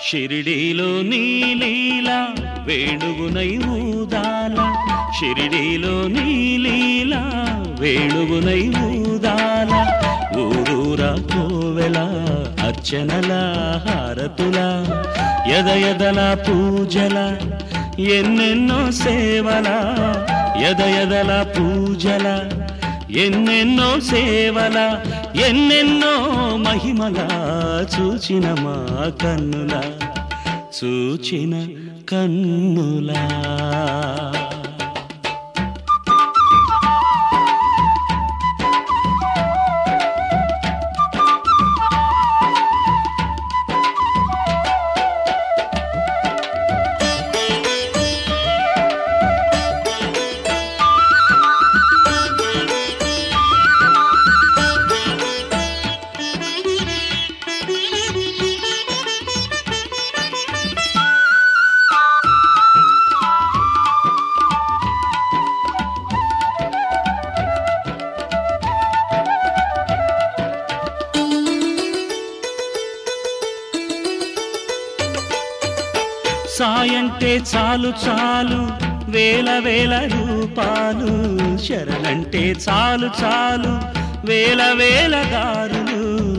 షిరిడీలో నీలీల వేణువునై ఊదాల షిరిడీలో నీలీల వేణువునై ఊదాల ఊరూరా కోవెల అర్చనల హారతుల ఎద ఎదల పూజల ఎన్నెన్నో సేవల ఎద ఎదల పూజల ఎన్నెన్నో సేవల ఎన్నెన్నో మహిమల చూచిన మా కన్నుల చూచిన కన్నులా సాయంటే చాలు చాలు వేల వేల రూపాలు శరణంటే చాలు చాలు వేల వేల దారులు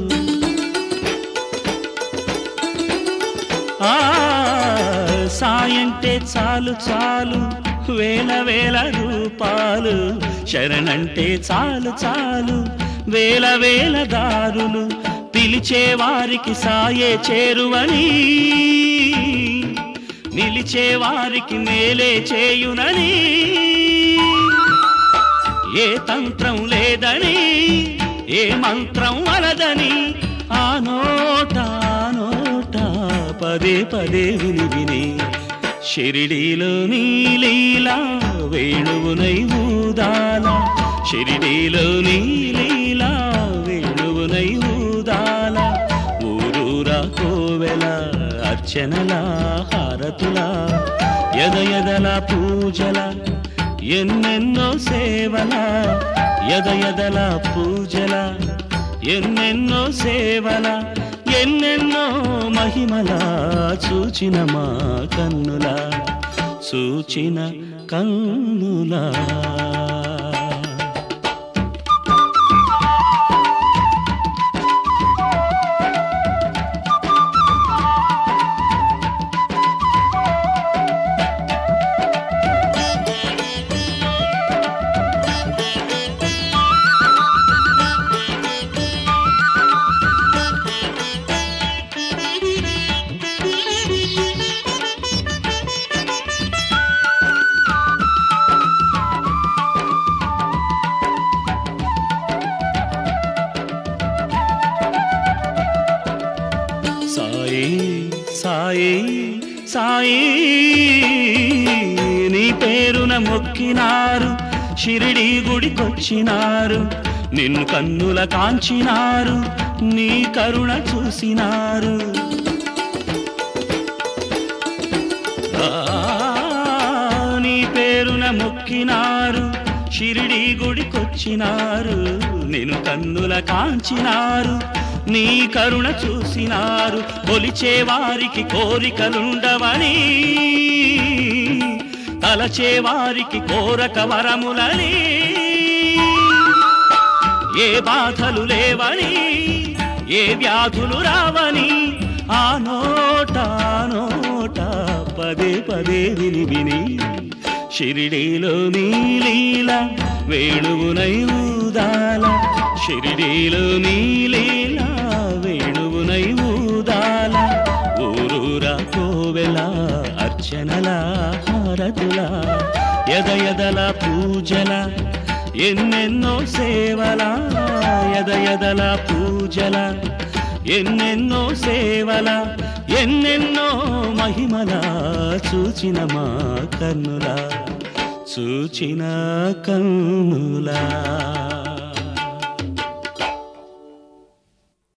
ఆ సాయంటే చాలు చాలు వేల వేల రూపాలు శరణంటే చాలు చాలు వేల వేల దారులు పిలిచే వారికి సాయే చేరువని నిలిచే వారికి మేలే చేయునని ఏ తంత్రం లేదని ఏ మంత్రం వలదని ఆ నోట ఆ నోట పదే పదే విని విని షిరిడీలో నీలీలా వేణువునై ఊదాల షిరిడీలో నీలీలా వేణువునై ఊదాల ఊరూరా కోవెల అర్చనల హారతుల ఎద ఎదల పూజల ఎన్నెన్నో సేవల ఎద ఎదల పూజల ఎన్నెన్నో సేవల ఎన్నెన్నో మహిమల చూచిన మా కన్నుల చూచిన కన్నులా సాయి సాయి సాయి నీ పేరున మొక్కినారు షిరిడి గుడికొచ్చినారు నిన్ను కన్నుల కాంచినారు నీ కరుణ చూసినారు ఆ, నీ పేరున మొక్కినారు షిరిడి గుడికొచ్చినారు నేను కన్నుల కాంచినారు నీ కరుణ చూసినారు కొలిచే వారికి కోరికలుండవని తలచే వారికి కోరక వరములని ఏ బాధలు లేవని ఏ వ్యాధులు రావని ఆ నోట ఆ నోట పదే పదే విని విని షిరిడీలో నీలీల వేణువునై ఊదాల షిరిడీలో నీలీల వేణువునై ఊదాల ఊరూరా కోవెల అర్చనల హారతుల ఎద ఎదల పూజల ఎన్నెన్నో సేవల ఎద ఎదల పూజల ఎన్నెన్నో సేవల ఎన్నెన్నో మహిమల చూచిన మా కన్నుల చూచిన కన్నులా